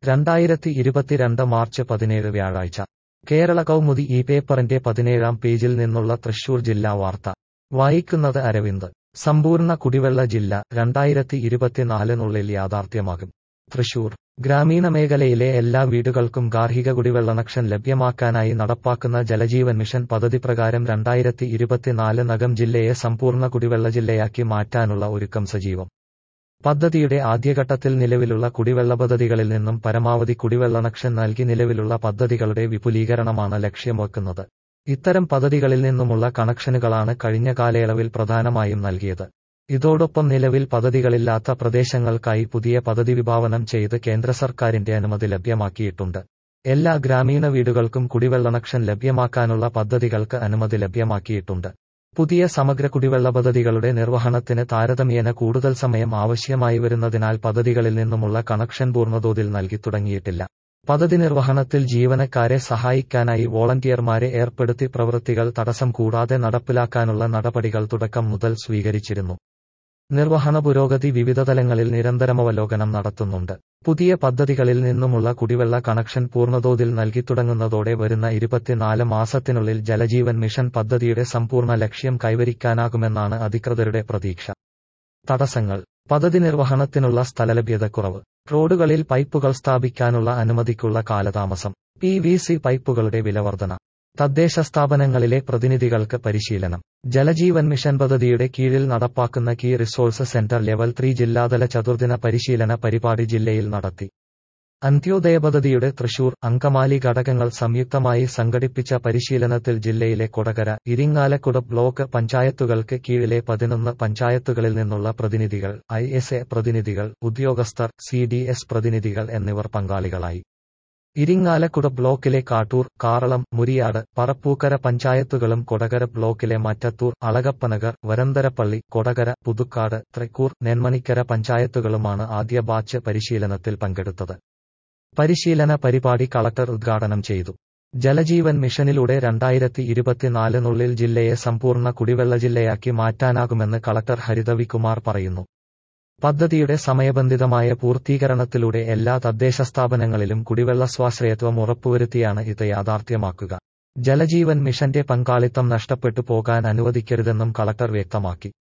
രണ്ടായിരത്തി ഇരുപത്തിരണ്ട് മാർച്ച് പതിനേഴ് വ്യാഴാഴ്ച കേരള കൗമുദി ഈ പേപ്പറിന്റെ പതിനേഴാം പേജിൽ നിന്നുള്ള തൃശൂർ ജില്ലാ വാർത്ത വായിക്കുന്നത് അരവിന്ദ് സമ്പൂർണ്ണ കുടിവെള്ള ജില്ല രണ്ടായിരത്തി ഇരുപത്തിനാലിനുള്ളിൽ യാഥാർത്ഥ്യമാകും തൃശൂർ ഗ്രാമീണ മേഖലയിലെ എല്ലാ വീടുകൾക്കും ഗാർഹിക കുടിവെള്ള കണക്ഷൻ ലഭ്യമാക്കാനായി നടപ്പാക്കുന്ന ജലജീവൻ മിഷൻ പദ്ധതി പ്രകാരം രണ്ടായിരത്തി ഇരുപത്തിനാല് നകം ജില്ലയെ സമ്പൂർണ്ണ കുടിവെള്ള ജില്ലയാക്കി മാറ്റാനുള്ള ഒരുക്കം സജീവം പദ്ധതിയുടെ ആദ്യഘട്ടത്തിൽ നിലവിലുള്ള കുടിവെള്ള പദ്ധതികളിൽ നിന്നും പരമാവധി കുടിവെള്ള കണക്ഷൻ നൽകി നിലവിലുള്ള പദ്ധതികളുടെ വിപുലീകരണമാണ് ലക്ഷ്യം വെക്കുന്നത് ഇത്തരം പദ്ധതികളിൽ നിന്നുമുള്ള കണക്ഷനുകളാണ് കഴിഞ്ഞ കാലയളവിൽ പ്രധാനമായും നൽകിയത് ഇതോടൊപ്പം നിലവിൽ പദ്ധതികളില്ലാത്ത പ്രദേശങ്ങൾക്കായി പുതിയ പദ്ധതി വിഭാവനം ചെയ്ത് കേന്ദ്ര സർക്കാരിന്റെ അനുമതി ലഭ്യമാക്കിയിട്ടുണ്ട് എല്ലാ ഗ്രാമീണ വീടുകൾക്കും കുടിവെള്ള കണക്ഷൻ ലഭ്യമാക്കാനുള്ള പദ്ധതികൾക്ക് അനുമതി ലഭ്യമാക്കിയിട്ടുണ്ട് പുതിയ സമഗ്ര കുടിവെള്ള പദ്ധതികളുടെ നിർവഹണത്തിന് താരതമ്യേന കൂടുതൽ സമയം ആവശ്യമായി വരുന്നതിനാൽ പദ്ധതികളിൽ നിന്നുമുള്ള കണക്ഷൻ പൂർണ്ണതോതിൽ നൽകി തുടങ്ങിയിട്ടില്ല പദ്ധതി നിർവഹണത്തിൽ ജീവനക്കാരെ സഹായിക്കാനായി വോളണ്ടിയർമാരെ ഏർപ്പെടുത്തി പ്രവൃത്തികൾ തടസ്സം കൂടാതെ നടപ്പിലാക്കാനുള്ള നടപടികൾ തുടക്കം മുതൽ സ്വീകരിച്ചിരുന്നു നിർവഹണ പുരോഗതി വിവിധ തലങ്ങളിൽ നിരന്തരമവലോകനം നടത്തുന്നുണ്ട് പുതിയ പദ്ധതികളിൽ നിന്നുമുള്ള കുടിവെള്ള കണക്ഷൻ പൂർണ്ണതോതിൽ നൽകി തുടങ്ങുന്നതോടെ വരുന്ന ഇരുപത്തിനാല് മാസത്തിനുള്ളിൽ ജലജീവൻ മിഷൻ പദ്ധതിയുടെ സമ്പൂർണ്ണ ലക്ഷ്യം കൈവരിക്കാനാകുമെന്നാണ് അധികൃതരുടെ പ്രതീക്ഷ തടസ്സങ്ങൾ പദ്ധതി നിർവഹണത്തിനുള്ള സ്ഥലലഭ്യതക്കുറവ് റോഡുകളിൽ പൈപ്പുകൾ സ്ഥാപിക്കാനുള്ള അനുമതിക്കുള്ള കാലതാമസം പി വി സി പൈപ്പുകളുടെ വിലവർധന തദ്ദേശ സ്ഥാപനങ്ങളിലെ പ്രതിനിധികൾക്ക് പരിശീലനം ജലജീവൻ മിഷൻ പദ്ധതിയുടെ കീഴിൽ നടപ്പാക്കുന്ന key resource centre level three ജില്ലാതല ചതുർദിന പരിശീലന പരിപാടി ജില്ലയിൽ നടത്തി അന്ത്യോദയ പദ്ധതിയുടെ തൃശൂർ അങ്കമാലി ഘടകങ്ങൾ സംയുക്തമായി സംഘടിപ്പിച്ച പരിശീലനത്തിൽ ജില്ലയിലെ കൊടകര ഇരിങ്ങാലക്കുട ബ്ലോക്ക് പഞ്ചായത്തുകൾക്ക് കീഴിലെ പതിനൊന്ന് പഞ്ചായത്തുകളിൽ നിന്നുള്ള പ്രതിനിധികൾ ഐ എസ് എ പ്രതിനിധികൾ ഉദ്യോഗസ്ഥർ സി ഡി എസ് പ്രതിനിധികൾ എന്നിവർ പങ്കാളികളായി ഇരിങ്ങാലക്കുട ബ്ലോക്കിലെ കാട്ടൂർ കാറളം മുരിയാട് പറപ്പൂക്കര പഞ്ചായത്തുകളും കൊടകര ബ്ലോക്കിലെ മറ്റത്തൂർ അളകപ്പനഗർ വരന്തരപ്പള്ളി കൊടകര പുതുക്കാട് തൃക്കൂർ നെന്മണിക്കര പഞ്ചായത്തുകളുമാണ് ആദ്യ ബാച്ച് പരിശീലനത്തിൽ പങ്കെടുത്തത് പരിശീലന പരിപാടി കളക്ടർ ഉദ്ഘാടനം ചെയ്തു ജലജീവൻ മിഷനിലൂടെ രണ്ടായിരത്തി ഇരുപത്തിനാലിനുള്ളിൽ ജില്ലയെ സമ്പൂർണ്ണ കുടിവെള്ള ജില്ലയാക്കി മാറ്റാനാകുമെന്ന് കളക്ടർ ഹരിതവികുമാർ പറയുന്നു പദ്ധതിയുടെ സമയബന്ധിതമായ പൂർത്തീകരണത്തിലൂടെ എല്ലാ തദ്ദേശ സ്ഥാപനങ്ങളിലും കുടിവെള്ള സ്വാശ്രയത്വം ഉറപ്പുവരുത്തിയാണ് ഇത് യാഥാർത്ഥ്യമാക്കുക ജലജീവൻ മിഷന്റെ പങ്കാളിത്തം നഷ്ടപ്പെട്ടു പോകാൻ അനുവദിക്കരുതെന്നും കളക്ടർ വ്യക്തമാക്കി